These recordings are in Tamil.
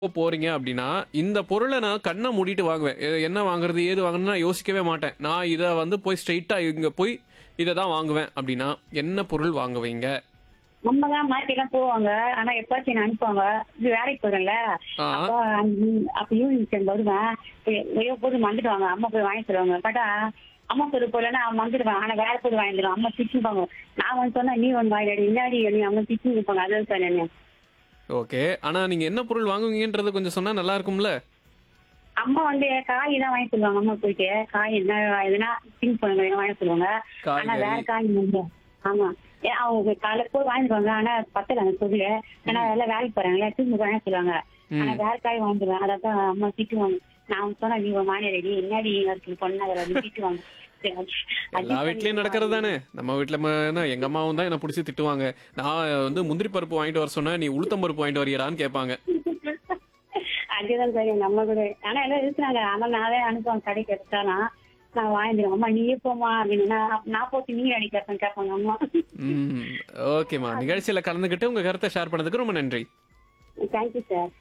போறீங்க அப்படின்னா, இந்த பொருள நான் கண்ண மூடிட்டு வாங்குவேன். எ என்ன வாங்குறது, ஏது வாங்கணும்னு நான் யோசிக்கவே மாட்டேன். நான் இத வந்து போய் ஸ்ட்ரெயிட்டா இங்க போய் இத தான் வாங்குவேன் அப்படின்னா, என்ன பொருள் வாங்குவீங்க? நம்ம தான் மார்க்கெட்லாம் போவாங்க ஆனா எப்பாச்சும் என்ன அனுப்புவாங்க இது வேலைக்கு போறேன்ல ஆ. அப்ப அந்த- அப்ப ஈவினிங் டைம் வருவேன் ஐயோ போது வந்துடுவாங்க அம்மா போய் வாங்கி தருவாங்க கேட்டா அம்மா பொருள் போலன்னா அவன் வந்துடுவான் ஆனா வேற பொருள் வாங்கி தருவான் அம்மா திச்சுப்பாங்க நான் வந்து சொன்னா நீ வந்து வாங்கிடாடி இன்னாடி நீ அவங்க திச்சு இருப்பாங்க அதான் சொன்னேன் ஓகே. ஆனா நீங்க என்ன பொருள் வாங்குவீங்கன்றத கொஞ்சம் சொன்னா நல்லா இருக்கும்ல? அம்மா வந்து காய் தான் வாங்கி தருவாங்க அம்மா போயிட்டு காய் என்ன எதுனா திங்க் பண்ணுங்க வாங்கி தருவாங்க ஆனா காய்கறி. வேற காய் இல்லை ஆமா ஏன் அவங்க காலைல போய் வாங்கிடுவாங்க ஆனா பத்தல அந்த பொருள் ஏன்னா எல்லாம் வேலைக்கு போறாங்களே திரும்ப வாங்கி சொல்லுவாங்க ஆனா ம். வேற காய் வாங்கிடுவேன் அதான் அம்மா திட்டுவாங்க நான் சொன்னா நீ மாநிலடி என்னடி இருக்கு பொண்ணாத திட்டுவாங்க சரி, அது- எல்லா வீட்லயும் நடக்கிறது தானே. நம்ம வீட்ல ம என்ன எங்க அம்மாவும் தான் என்ன புடிச்சு திட்டுவாங்க. நான் வந்து முந்திரி பருப்பு வாங்கிட்டு வர சொன்னா, நீ உளுத்தம் பருப்பு வாங்கிட்டு வரியாடான்னு கேட்பாங்க. அதுதான் சரி நம்ம கூட ஆனா எல்லாம் இருக்கிறாங்க ஆனா நானே அனுப்புவாங்க கடைக்கு எடுத்தானா நான் வாங்கிடுவேன் அம்மா நீயே போமா அப்படின்னு நான் நான் போட்டு நீ அடி கேட்பேன் கேட்பாங்க அம்மா ம். ஓகேம்மா. நிகழ்ச்சியில கலந்துக்கிட்டு உங்க கருத்தை ஷேர் பண்ணதுக்கு ரொம்ப நன்றி. தேங்க்யூ சார்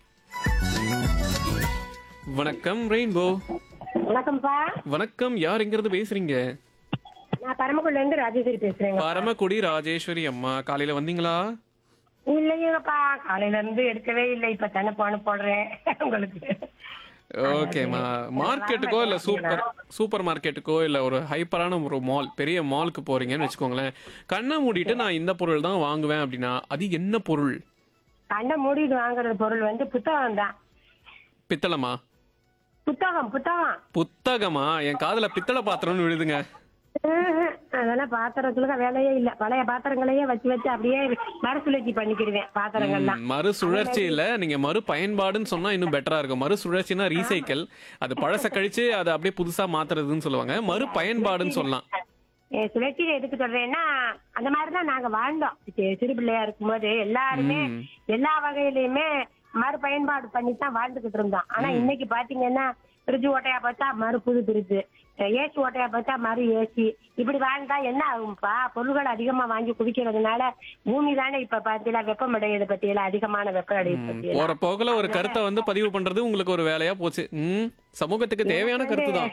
வணக்கம் ரெயின்போ. வணக்கம்ப்பா வணக்கம். யார் எங்கிருந்து பேசுறீங்க? நான் பரமக்குடில இருந்து ராஜேஸ்வரி பேசுறேங்க பரமக்குடி ராஜேஸ்வரி அம்மா. காலையில வந்தீங்களா? இல்லைங்கப்பா காலையில இருந்து எடுக்கவே இல்லை இப்ப தானே போன போடுறேன் உங்களுக்கு ஓகேம்மா. மார்க்கெட்டுக்கோ இல்ல சூப்பர் சூப்பர் மார்க்கெட்டுக்கோ இல்ல ஒரு ஹைப்பரான ஒரு மால் பெரிய மாலுக்கு போறீங்கன்னு வச்சுக்கோங்களேன். கண்ணை மூடிட்டு நான் இந்த பொருள் தான் வாங்குவேன் அப்படின்னா, அது என்ன பொருள்? கண்ணை மூடிட்டு வாங்குற பொருள் வந்து புத்தகம் தான் பித்தளமா? புத்தகம் புத்தகம் புத்தகமா? என் காதுல பித்தளை பாத்திரம்னு விழுதுங்க. ம்ஹும். அதெல்லாம் பாத்திரத்துக்கு வேலையே இல்ல பழைய பாத்திரங்களையே வச்சு வச்சு அப்படியே மறுசுழற்சி பண்ணிக்கிடுவேன் பாத்திரங்கள்லாம் ம், மறுசுழற்சி இல்ல நீங்க மறு பயன்பாடுன்னு சொன்னா இன்னும் பெட்டரா இருக்கும் மறுசுழற்சினா ரீசைக்கிள் அது பழச கழிச்சு அதை அப்படியே புதுசா மாத்துறதுன்னு சொல்லுவாங்க மறு பயன்பாடுன்னு சொல்லலாம் ஏ, சுழற்சியில எதுக்கு சொல்றேன்னா அந்த மாதிரிதான் நாங்க வாழ்ந்தோம் சி- சிறு பிள்ளையா இருக்கும்போது எல்லாருமே ம். எல்லா வகையிலயுமே மறு பயன்பாடு பண்ணி தான் வாழ்ந்துகிட்டு இருந்தோம் ஆனா இன்னைக்கு பாத்தீங்கன்னா ஃப்ரிட்ஜ் ஓட்டையா பார்த்தா மறு புது ஃப்ரிட்ஜ் ஏசி ஓட்டையா பார்த்தா மறு ஏசி இப்படி வாழ்ந்தா என்ன ஆகும்ப்பா பொருள்கள் அதிகமா வாங்கி குடிக்கிறதுனால பூமி தானே இப்ப பாத்தீங்களா வெப்பமடையது பத்தியெல்லாம் அதிகமான வெப்பமடையது பத்தியெல்லாம் போற போக்குல ஒரு கருத்தை வந்து பதிவு பண்றது உங்களுக்கு ஒரு வேலையா போச்சு ம் சமூகத்துக்கு தேவையான கருத்து தான்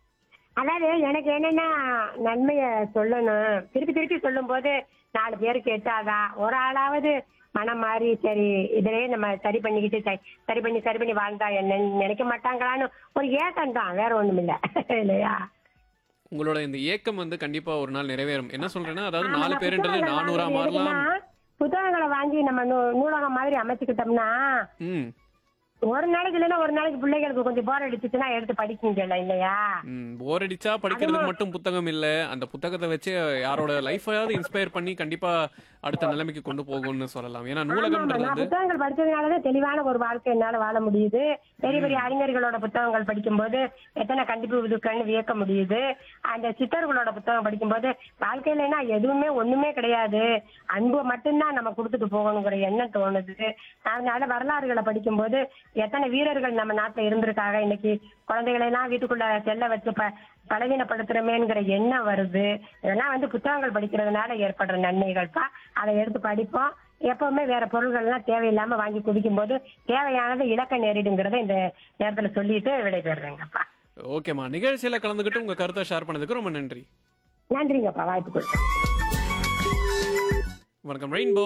அதாவது எனக்கு என்னன்னா நன்மைய சொல்லணும் திருப்பி திருப்பி சொல்லும் போது நாலு பேர் கேட்டாதான் ஒரு ஆளாவது மனம் மாறி சரி இதிலேயே நம்ம சரி பண்ணிக்கிட்டு சரி- சரி பண்ணி சரி பண்ணி வாழ்ந்தா என்னன்னு நினைக்க மாட்டாங்களான்னு ஒரு ஏக்கம் தான் வேற ஒண்ணும் இல்ல இல்லையா உங்களோட இந்த ஏக்கம் வந்து கண்டிப்பா ஒரு நாள் நிறைவேறும் என்ன சொல்றேன்னா அதாவது ஆமா, நாலு நான் பேருன்றது புத்தகங்களை நானூறா வாங்கி மாறலாம் எதுக்குன்னா, புத்தகங்களை வாங்கி நம்ம நூ- நூலகம் மாதிரி அமைச்சுக்கிட்டோம்னா ம் ஒரு நாளைக்கு இல்லைன்னா ஒரு நாளைக்கு பிள்ளைகளுக்கு கொஞ்சம் போர் அடிச்சுச்சுன்னா எடுத்து படிக்குங்கல்ல இல்லையா ம் போர் அடிச்சா படிக்கிறதுக்கு மட்டும் புத்தகம் இல்ல அந்த புத்தகத்தை வச்சு யாரோட லைஃபையாவது இன்ஸ்பயர் பண்ணி கண்டிப்பா அடுத்த நிலைமைக்கு கொண்டு போகும்னு சொல்லலாம் ஏன்னா ஆமா, நூலகம்ன்றது நான் வந்து புத்தகங்கள் படிச்சதுனாலதான் தெளிவான ஒரு வாழ்க்கை என்னால வாழ முடியுது பெரிய பெரிய அறிஞர்களோட புத்தகங்கள் படிக்கும்போது எத்தனை கண்டிப்பு இருக்குன்னு வியக்க முடியுது அந்த சித்தர்களோட புத்தகம் படிக்கும்போது வாழ்க்கையிலனா எதுவுமே ஒண்ணுமே கிடையாது அன்பு மட்டும்தான் நம்ம கொடுத்துட்டு போகணுங்கிற எண்ணம் தோணுது அதனால வரலாறுகளை படிக்கும்போது எத்தனை வீரர்கள் நம்ம நாட்டுல இருந்திருக்காங்க இன்னைக்கு குழந்தைகளை எல்லாம் வீட்டுக்குள்ள செல்ல வச்சு ப பலவீனப்படுத்துறமேங்கிற எண்ணம் வருது இதெல்லாம் வந்து புத்தகங்கள் படிக்கிறதுனால ஏற்படுற நன்மைகள்ப்பா அதை எடுத்து படிப்போம் எப்பவுமே வேற பொருள்கள் எல்லாம் தேவையில்லாம வாங்கி குடிக்கும் போது தேவையானது இலக்க நேரிடுங்கிறத இந்த நேரத்துல சொல்லிட்டு விடைபெறுறேங்கப்பா ஓகேம்மா நிகழ்ச்சியில கலந்துக்கிட்டு உங்க கருத்தை ஷேர் பண்ணதுக்கு ரொம்ப நன்றி நன்றிங்கப்பா வாய்ப்பு கொடுத்தேன் வணக்கம் ரெயின்போ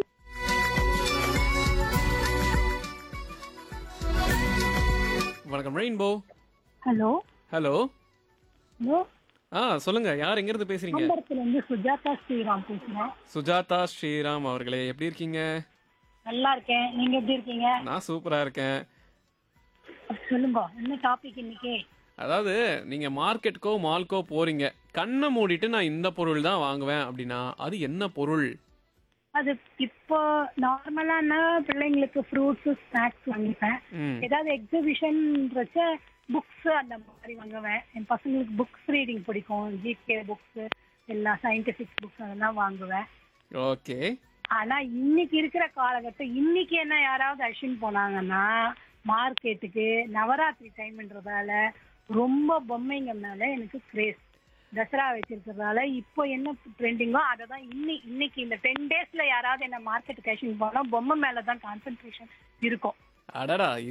வணக்கம் ரெயின்போ ஹலோ ஹலோ ஹலோ ஆ சொல்லுங்க யார் எங்க இருந்து பேசுறீங்க நம்பரத்துல இருந்து சுஜாதா ஸ்ரீராம் பேசுறேன் சுஜாதா ஸ்ரீராம் அவர்களே எப்படி இருக்கீங்க நல்லா இருக்கேன் நீங்க எப்படி இருக்கீங்க நான் சூப்பரா இருக்கேன் அப்ப சொல்லுங்க என்ன டாபிக் இன்னைக்கு அதாவது நீங்க மார்க்கெட்டுக்கோ மால்க்கோ போறீங்க கண்ணை மூடிட்டு நான் இந்த பொருள் தான் வாங்குவேன் அப்படின்னா அது என்ன பொருள் அது இப்போ நார்மலான பிள்ளைங்களுக்கு ஃப்ரூட்ஸ் ஸ்நாக்ஸ் வாங்கிப்பேன் ம் ஏதாவது எக்ஸிபிஷன் வச்ச புக்ஸ் அந்த மாதிரி வாங்குவேன் என் பசங்களுக்கு புக்ஸ் ரீடிங் பிடிக்கும் ஜிகே புக்ஸ் எல்லா சயின்டிபிக் புக்ஸ் அதெல்லாம் வாங்குவேன் ஓகே ஆனா இன்னைக்கு இருக்கிற காலகட்டம் இன்னைக்கு என்ன யாராவது அழிச்சுன்னு போனாங்கன்னா மார்க்கெட்டுக்கு நவராத்திரி டைம்ன்றதால ரொம்ப பொம்மைங்க மேல எனக்கு கிரேஸ் தசரா வச்சிருக்கிறதால இப்போ என்ன ட்ரெண்டிங்கோ அதை தான் இன்னி இன்னைக்கு இந்த டென் டேஸ்ல யாராவது என்ன மார்க்கெட்டுக்கு அழிச்சுன்னு போனா பொம்மை மேல தான் கான்சென்ட்ரேஷன் இருக்கும் அடடா